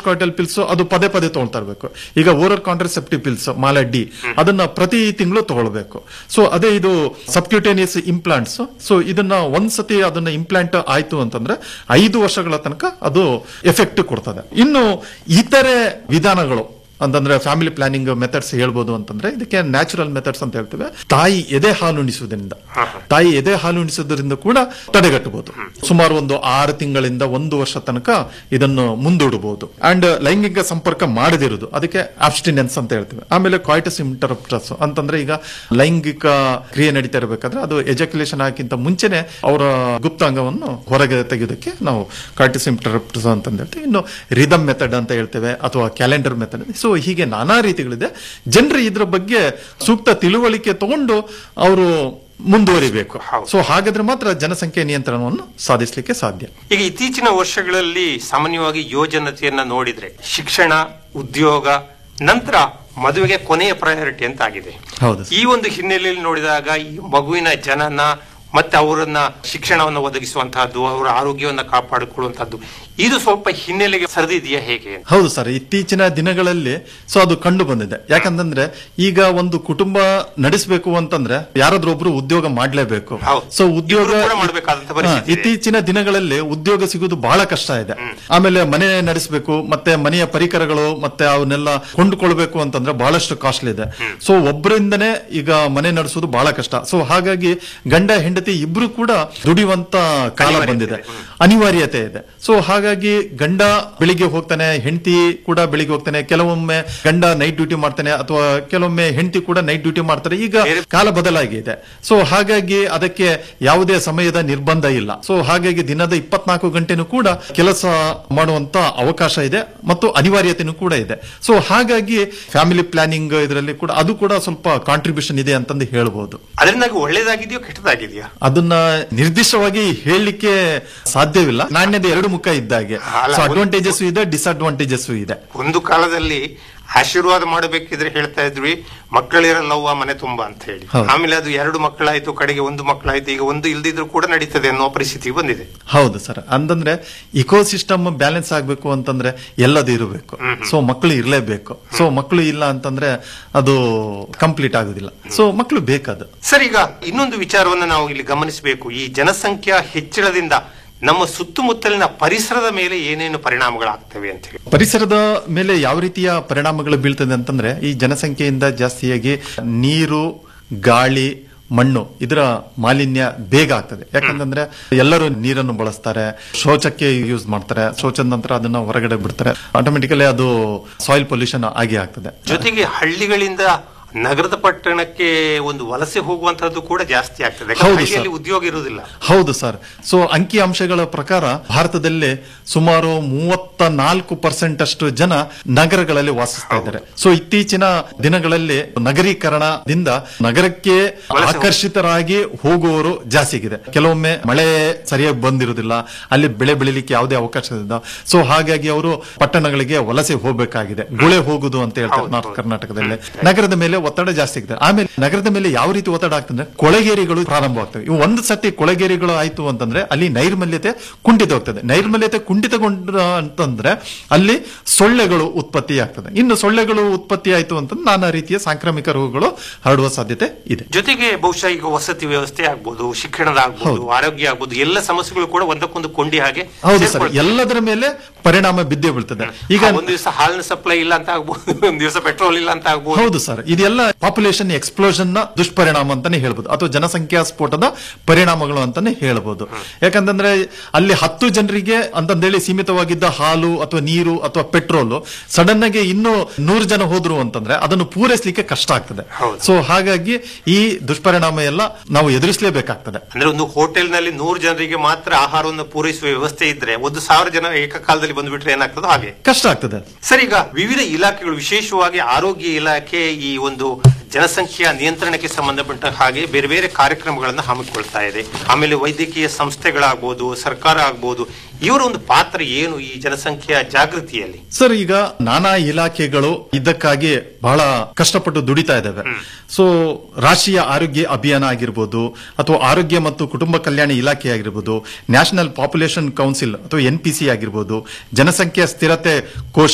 Coital pills ಅದು ಪದೇ ಪದೇ ತಗೊಳ್ತಾ ಇರಬೇಕು ಈಗ oral contraceptive pills Mala D ಅದನ್ನ ಪ್ರತಿ ತಿಂಗಳು ತಗೊಳ್ಬೇಕು ಸೊ ಅದೇ ಇದು ಸಬ್ಕ್ಯೂಟೇನಿಯಸ್ ಇಂಪ್ಲಾಂಟ್ಸ್ ಸೊ ಇದನ್ನ ಒಂದ್ಸತಿ ಅದನ್ನ ಇಂಪ್ಲಾಂಟ್ ಆಯ್ತು ಅಂತಂದ್ರೆ ಐದು ವರ್ಷಗಳ ತನಕ ಅದು ಎಫೆಕ್ಟ್ ಕೊಡ್ತದೆ ಇನ್ನು ಇತರೆ ವಿಧಾನಗಳು ಅಂತಂದ್ರೆ ಫ್ಯಾಮಿಲಿ ಪ್ಲಾನಿಂಗ್ ಮೆಥಡ್ಸ್ ಹೇಳ್ಬೋದು ಅಂತಂದ್ರೆ ಇದಕ್ಕೆ ನ್ಯಾಚುರಲ್ ಮೆಥಡ್ಸ್ ಅಂತ ಹೇಳ್ತೇವೆ ತಾಯಿ ಎದೆ ಹಾಲು ಉಣಿಸುವುದರಿಂದ ತಾಯಿ ಎದೆ ಹಾಲು ಉಣಿಸುವುದರಿಂದ ಕೂಡ ತಡೆಗಟ್ಟಬಹುದು ಸುಮಾರು ಒಂದು ಆರು ತಿಂಗಳಿಂದ ಒಂದು ವರ್ಷ ತನಕ ಇದನ್ನು ಮುಂದೂಡಬಹುದು ಅಂಡ್ ಲೈಂಗಿಕ ಸಂಪರ್ಕ ಮಾಡದಿರುವುದು ಅದಕ್ಕೆ ಅಬ್ಸ್ಟಿನೆನ್ಸ್ ಅಂತ ಹೇಳ್ತೇವೆ ಆಮೇಲೆ ಕಾಯ್ಟಸ್ ಇಂಟರಪ್ಟರ್ಸ್ ಅಂತಂದ್ರೆ ಈಗ ಲೈಂಗಿಕ ಕ್ರಿಯೆ ನಡೀತಾ ಇರಬೇಕಾದ್ರೆ ಅದು ಎಜಕ್ಯುಲೇಷನ್ ಹಾಕಿಂತ ಮುಂಚೆನೆ ಅವರ ಗುಪ್ತಾಂಗವನ್ನು ಹೊರಗೆ ತೆಗೆಯೋದಕ್ಕೆ ನಾವು ಕಾಯ್ಟಸ್ ಇಂಟರಪ್ಟರ್ಸ್ ಅಂತ ಹೇಳ್ತೇವೆ ಇನ್ನು ರಿದಮ್ ಮೆಥಡ್ ಅಂತ ಹೇಳ್ತೇವೆ ಅಥವಾ ಕ್ಯಾಲೆಂಡರ್ ಮೆಥಡ್ ಸೊ ಹೀಗೆ ನಾನಾ ರೀತಿಗಳಿದೆ ಜನರು ಇದ್ರ ಬಗ್ಗೆ ಸೂಕ್ತ ತಿಳುವಳಿಕೆ ತಗೊಂಡು ಅವರು ಮುಂದುವರಿಬೇಕು ಸೊ ಹಾಗಾದ್ರೆ ಮಾತ್ರ ಜನಸಂಖ್ಯೆ ನಿಯಂತ್ರಣವನ್ನು ಸಾಧಿಸಲಿಕ್ಕೆ ಸಾಧ್ಯ ಈಗ ಇತ್ತೀಚಿನ ವರ್ಷಗಳಲ್ಲಿ ಸಾಮಾನ್ಯವಾಗಿ ಯೋಜನತೆಯನ್ನ ನೋಡಿದ್ರೆ ಶಿಕ್ಷಣ ಉದ್ಯೋಗ ನಂತರ ಮದುವೆಗೆ ಕೊನೆಯ ಪ್ರಯಾರಿಟಿ ಅಂತ ಆಗಿದೆ ಹೌದು ಈ ಒಂದು ಹಿನ್ನೆಲೆಯಲ್ಲಿ ನೋಡಿದಾಗ ಈ ಮಗುವಿನ ಜನನ ಮತ್ತೆ ಅವರನ್ನ ಶಿಕ್ಷಣವನ್ನು ಒದಗಿಸುವಂತಹದ್ದು ಅವರ ಆರೋಗ್ಯವನ್ನ ಕಾಪಾಡಿಕೊಳ್ಳುವಂತಹದ್ದು ಇದು ಸ್ವಲ್ಪ ಹಿನ್ನೆಲೆಗೆ ಸರಿದಿದೆಯಾ ಹೇಗೆ ಅಂತ? ಹೌದು ಸರ್ ಇತ್ತೀಚಿನ ದಿನಗಳಲ್ಲಿ ಸೊ ಅದು ಕಂಡು ಬಂದಿದೆ ಯಾಕಂತಂದ್ರೆ ಈಗ ಒಂದು ಕುಟುಂಬ ನಡೆಸಬೇಕು ಅಂತಂದ್ರೆ ಯಾರಾದ್ರೂ ಒಬ್ರು ಉದ್ಯೋಗ ಮಾಡ್ಲೇಬೇಕು ಸೊ ಉದ್ಯೋಗ ಇಬ್ರು ಕೂಡ ಮಾಡ್ಬೇಕಾದಂತ ಹಾ, ಪರಿಸ್ಥಿತಿ ಇದೆ. ಇತ್ತೀಚಿನ ದಿನಗಳಲ್ಲಿ ಉದ್ಯೋಗ ಸಿಗುವುದು ಬಹಳ ಕಷ್ಟ ಇದೆ ಆಮೇಲೆ ಮನೆ ನಡೆಸಬೇಕು ಮತ್ತೆ ಮನೆಯ ಪರಿಕರಗಳು ಮತ್ತೆ ಅವನ್ನೆಲ್ಲ ಕೊಂಡುಕೊಳ್ಬೇಕು ಅಂತಂದ್ರೆ ಬಹಳಷ್ಟು ಕಾಸ್ಟ್ಲಿ ಇದೆ ಸೊ ಒಬ್ಬರಿಂದನೇ ಈಗ ಮನೆ ನಡೆಸೋದು ಬಹಳ ಕಷ್ಟ ಸೊ ಹಾಗಾಗಿ ಗಂಡ ಹೆಂಡತಿ ಇಬ್ರು ಕೂಡ ದುಡಿಯುವಂತ ಕಾಲ ಬಂದಿದೆ ಅನಿವಾರ್ಯತೆ ಇದೆ ಸೊ ಹಾಗಾಗಿ ಗಂಡ ಬೆಳಿಗ್ಗೆ ಹೋಗ್ತಾನೆ ಹೆಂಡತಿ ಕೂಡ ಬೆಳಿಗ್ಗೆ ಹೋಗ್ತಾನೆ ಕೆಲವೊಮ್ಮೆ ಗಂಡ ನೈಟ್ ಡ್ಯೂಟಿ ಮಾಡ್ತಾನೆ ಅಥವಾ ಕೆಲವೊಮ್ಮೆ ಹೆಂಡತಿ ಕೂಡ ನೈಟ್ ಡ್ಯೂಟಿ ಮಾಡ್ತಾರೆ ಈಗ ಕಾಲ ಬದಲಾಗಿದೆ ಸೊ ಹಾಗಾಗಿ ಅದಕ್ಕೆ ಯಾವುದೇ ಸಮಯದ ನಿರ್ಬಂಧ ಇಲ್ಲ ಸೊ ಹಾಗಾಗಿ ದಿನದ ಇಪ್ಪತ್ನಾಲ್ಕು ಗಂಟೆನೂ ಕೂಡ ಕೆಲಸ ಮಾಡುವಂತ ಅವಕಾಶ ಇದೆ ಮತ್ತು ಅನಿವಾರ್ಯತೆನೂ ಕೂಡ ಇದೆ ಸೊ ಹಾಗಾಗಿ ಫ್ಯಾಮಿಲಿ ಪ್ಲಾನಿಂಗ್ ಇದರಲ್ಲಿ ಕೂಡ ಅದು ಕೂಡ ಸ್ವಲ್ಪ ಕಾಂಟ್ರಿಬ್ಯೂಷನ್ ಇದೆ ಅಂತಂದು ಹೇಳ್ಬೋದು ಅದರಿಂದಾಗಿ ಒಳ್ಳೇದಾಗಿದೆಯೋ ಕೆಟ್ಟದಾಗಿದೆಯಾ ಅದನ್ನ ನಿರ್ದಿಷ್ಟವಾಗಿ ಹೇಳಲಿಕ್ಕೆ ಸಾಧ್ಯವಿಲ್ಲ ನಾಣ್ಯದ ಎರಡು ಮುಖ ಇದ್ದಾಗೆ ಅಲ್ಲ, ಸೊ ಒಂದು- ಅಡ್ವಾಂಟೇಜಸ್ ಇದೆ ಡಿಸ್ಅಡ್ವಾಂಟೇಜಸ್ ಇದೆ ಒಂದು ಕಾಲದಲ್ಲಿ ಆಶೀರ್ವಾದ ಮಾಡಬೇಕಿದ್ರೆ ಹೇಳ್ತಾ ಇದ್ವಿ ಮಕ್ಕಳಿರಲ್ಲವ್ವ ಮನೆ ತುಂಬಾ ಅಂತ ಹೇಳಿ ಹೌದು. ಆಮೇಲೆ ಅದು ಎರಡು ಮಕ್ಕಳಾಯ್ತು ಕಡೆಗೆ ಒಂದು ಮಕ್ಕಳಾಯ್ತು ಈಗ ಒಂದು ಇಲ್ದಿದ್ರು ಕೂಡ ನಡೀತದೆ ಅನ್ನೋ ಪರಿಸ್ಥಿತಿ ಬಂದಿದೆ ಹೌದು ಸರ್ ಅಂತಂದ್ರೆ ಇಕೋ ಸಿಸ್ಟಮ್ ಬ್ಯಾಲೆನ್ಸ್ ಆಗ್ಬೇಕು ಅಂತಂದ್ರೆ ಎಲ್ಲದು ಇರಬೇಕು ಸೊ ಮಕ್ಕಳು ಇರಲೇಬೇಕು ಸೊ ಮಕ್ಕಳು ಇಲ್ಲ ಅಂತಂದ್ರೆ ಅದು ಕಂಪ್ಲೀಟ್ ಆಗುದಿಲ್ಲ ಸೊ ಮಕ್ಕಳು ಬೇಕದು ಸರ್ ಈಗ ಇನ್ನೊಂದು ವಿಚಾರವನ್ನ ನಾವು ಇಲ್ಲಿ ಗಮನಿಸಬೇಕು ಈ ಜನಸಂಖ್ಯಾ ಹೆಚ್ಚಳದಿಂದ ನಮ್ಮ ಸುತ್ತಮುತ್ತಲಿನ ಪರಿಸರದ ಮೇಲೆ ಏನೇನು ಪರಿಣಾಮಗಳಾಗ್ತವೆ ಅಂತ ಹೇಳಿ ಪರಿಸರದ ಮೇಲೆ ಯಾವ ರೀತಿಯ ಪರಿಣಾಮಗಳು ಬೀಳ್ತದೆ ಅಂತಂದ್ರೆ ಈ ಜನಸಂಖ್ಯೆಯಿಂದ ಜಾಸ್ತಿಯಾಗಿ ನೀರು ಗಾಳಿ ಮಣ್ಣು ಇದರ ಮಾಲಿನ್ಯ ಬೇಗ ಆಗ್ತದೆ ಯಾಕಂತಂದ್ರೆ ಎಲ್ಲರೂ ನೀರನ್ನು ಬಳಸ್ತಾರೆ ಶೌಚಕ್ಕೆ ಯೂಸ್ ಮಾಡ್ತಾರೆ ಶೌಚದ ನಂತರ ಅದನ್ನ ಹೊರಗಡೆ ಬಿಡ್ತಾರೆ ಆಟೋಮೆಟಿಕಲಿ ಅದು ಸಾಯಿಲ್ ಪೊಲ್ಯೂಷನ್ ಆಗೇ ಆಗ್ತದೆ ಜೊತೆಗೆ ಹಳ್ಳಿಗಳಿಂದ ನಗರದ ಪಟ್ಟಣಕ್ಕೆ ಒಂದು ವಲಸೆ ಹೋಗುವಂತಹದ್ದು ಕೂಡ ಜಾಸ್ತಿ ಆಗ್ತದೆ ಯಾಕಂದ್ರೆ ಹೌದು ಹಳ್ಳಿಯಲ್ಲಿ ಸರ್. ಉದ್ಯೋಗ ಇರುವುದಿಲ್ಲ ಹೌದು ಸರ್ ಸೊ ಅಂಕಿ ಅಂಶಗಳ ಪ್ರಕಾರ ಭಾರತದಲ್ಲಿ ಸುಮಾರು ಮೂವತ್ತ ನಾಲ್ಕು ಪರ್ಸೆಂಟ್ ಅಷ್ಟು ಜನ ನಗರಗಳಲ್ಲಿ ವಾಸಿಸ್ತಾ ಇದ್ದಾರೆ ಸೊ ಇತ್ತೀಚಿನ ದಿನಗಳಲ್ಲಿ ನಗರೀಕರಣದಿಂದ ನಗರಕ್ಕೆ ಆಕರ್ಷಿತರಾಗಿ ಹೋಗುವವರು ಜಾಸ್ತಿ ಆಗಿದೆ ಕೆಲವೊಮ್ಮೆ ಮಳೆ ಸರಿಯಾಗಿ ಬಂದಿರುವುದಿಲ್ಲ ಅಲ್ಲಿ ಬೆಳೆ ಬೆಳಿಲಿಕ್ಕೆ ಯಾವುದೇ ಅವಕಾಶ ಇಲ್ಲ ಸೊ ಹಾಗಾಗಿ ಅವರು ಪಟ್ಟಣಗಳಿಗೆ ವಲಸೆ ಹೋಗಬೇಕಾಗಿದೆ ಗುಳೆ ಹೋಗುದು ಅಂತ ಹೇಳ್ತಾರೆ ನಾರ್ತ್ ಕರ್ನಾಟಕದಲ್ಲಿ ನಗರದ ಮೇಲೆ ಒತ್ತಡ ಜಾಸ್ತಿ ಆಗಿದೆ ಆಮೇಲೆ ನಗರದ ಮೇಲೆ ಯಾವ ರೀತಿ ಒತ್ತಡ ಆಗ್ತದೆ ಕೊಳೆಗೇರಿಗಳು ಪ್ರಾರಂಭವಾಗ್ತವೆ ಇವು ಒಂದು ಸತಿ ಕೊಳೆಗೇರಿಗಳು ಆಯ್ತು ಅಂತಂದ್ರೆ ಅಲ್ಲಿ ನೈರ್ಮಲ್ಯತೆ ಕುಂಠಿತ ಹೋಗ್ತದೆ ನೈರ್ಮಲ್ಯತೆ ಕುಂಠಿತಗೊಂಡ ಅಂತಂದ್ರೆ ಅಲ್ಲಿ ಸೊಳ್ಳೆಗಳು ಉತ್ಪತ್ತಿ ಆಗ್ತದೆ ಇನ್ನು ಸೊಳ್ಳೆಗಳು ಉತ್ಪತ್ತಿ ಆಯ್ತು ಅಂತಂದ್ರೆ ನಾನಾ ರೀತಿಯ ಸಾಂಕ್ರಾಮಿಕ ರೋಗಗಳು ಹರಡುವ ಸಾಧ್ಯತೆ ಇದೆ ಜೊತೆಗೆ ಬಹುಶಃ ಈಗ ವಸತಿ ವ್ಯವಸ್ಥೆ ಆಗ್ಬೋದು ಶಿಕ್ಷಣದ ಆಗ್ಬೋದು ಆರೋಗ್ಯ ಆಗ್ಬೋದು ಎಲ್ಲ ಸಮಸ್ಯೆಗಳು ಕೂಡ ಒಂದಕ್ಕೊಂದು ಕೊಂಡಿ ಹಾಗೆ ಹೌದು ಸರ್ ಸೇರ್ಕೊಳ್ತವೆ. ಎಲ್ಲದರ ಮೇಲೆ ಪರಿಣಾಮ ಬಿದ್ದೇ ಬೀಳ್ತದೆ ಈಗ ಆ, ಒಂದ್ ದಿವಸ ಹಾಲಿನ ಸಪ್ಲೈ ಇಲ್ಲ ಅಂತ ಆಗ್ಬೋದು ಒಂದ್ ದಿವಸ ಪೆಟ್ರೋಲ್ ಇಲ್ಲ ಅಂತ ಆಗ್ಬೋದು ಹೌದು ಸರ್ ಇದೆಲ್ಲ ಪಾಪ್ಯುಲೇಷನ್ ಎಕ್ಸ್ಪ್ಲೋಷನ್ ನ ದುಷ್ಪರಿಣಾಮ ಅಂತಾನೆ ಹೇಳ್ಬೋದು ಅಥವಾ ಜನಸಂಖ್ಯಾ ಸ್ಫೋಟದ ಪರಿಣಾಮಗಳು ಅಂತಾನೆ ಹೇಳ್ಬೋದು ಯಾಕಂತಂದ್ರೆ ಅಲ್ಲಿ ಹತ್ತು ಜನರಿಗೆ ಅಂತಂದೇಳಿ ಸೀಮಿತವಾಗಿದ್ದ ಹಾಲು ಅಥವಾ ನೀರು ಅಥವಾ ಪೆಟ್ರೋಲ್ ಸಡನ್ ಆಗಿ ಇನ್ನು ನೂರು ಜನ ಹೋದ್ರು ಅಂತಂದ್ರೆ ಅದನ್ನು ಪೂರೈಸಲಿಕ್ಕೆ ಕಷ್ಟ ಆಗ್ತದೆ ಸೊ ಹಾಗಾಗಿ ಈ ದುಷ್ಪರಿಣಾಮ ಎಲ್ಲ ನಾವು ಎದುರಿಸಲೇಬೇಕಾಗ್ತದೆ ಅಂದ್ರೆ ಒಂದು ಹೋಟೆಲ್ ನಲ್ಲಿ ನೂರು ಜನರಿಗೆ ಮಾತ್ರ ಆಹಾರವನ್ನು ಪೂರೈಸುವ ವ್ಯವಸ್ಥೆ ಇದ್ರೆ ಒಂದು ಸಾವಿರ ಜನ ಏಕಕಾಲದಲ್ಲಿ ಬಂದ್ಬಿಟ್ರೆ ಏನಾಗ್ತದೋ ಹಾಗೆ ಕಷ್ಟ ಆಗ್ತದೆ ಸರ್ ಈಗ ವಿವಿಧ ಇಲಾಖೆಗಳು ವಿಶೇಷವಾಗಿ ಆರೋಗ್ಯ ಇಲಾಖೆ ಈ ಒಂದು ಜನಸಂಖ್ಯೆಯ ನಿಯಂತ್ರಣಕ್ಕೆ ಸಂಬಂಧಪಟ್ಟ ಹಾಗೆ ಬೇರೆ ಬೇರೆ ಕಾರ್ಯಕ್ರಮಗಳನ್ನು ಹಮ್ಮಿಕೊಳ್ತಾ ಇದೆ ಆಮೇಲೆ ವೈದ್ಯಕೀಯ ಸಂಸ್ಥೆಗಳಾಗ್ಬೋದು ಸರ್ಕಾರ ಆಗ್ಬೋದು ಇವರ ಒಂದು ಪಾತ್ರ ಏನು ಈ ಜನಸಂಖ್ಯೆಯ ಜಾಗೃತಿಯಲ್ಲಿ ಸರ್ ಈಗ ನಾನಾ ಇಲಾಖೆಗಳು ಇದಕ್ಕಾಗಿ ಬಹಳ ಕಷ್ಟಪಟ್ಟು ದುಡಿತಾ ಇದ್ದಾವೆ ಸೊ ರಾಷ್ಟ್ರೀಯ ಆರೋಗ್ಯ ಅಭಿಯಾನ ಆಗಿರ್ಬೋದು ಅಥವಾ ಆರೋಗ್ಯ ಮತ್ತು ಕುಟುಂಬ ಕಲ್ಯಾಣ ಇಲಾಖೆ ಆಗಿರ್ಬೋದು ನ್ಯಾಷನಲ್ ಪಾಪ್ಯುಲೇಷನ್ ಕೌನ್ಸಿಲ್ ಅಥವಾ ಎನ್ ಪಿ ಸಿ ಆಗಿರ್ಬೋದು ಜನಸಂಖ್ಯಾ ಸ್ಥಿರತೆ ಕೋಶ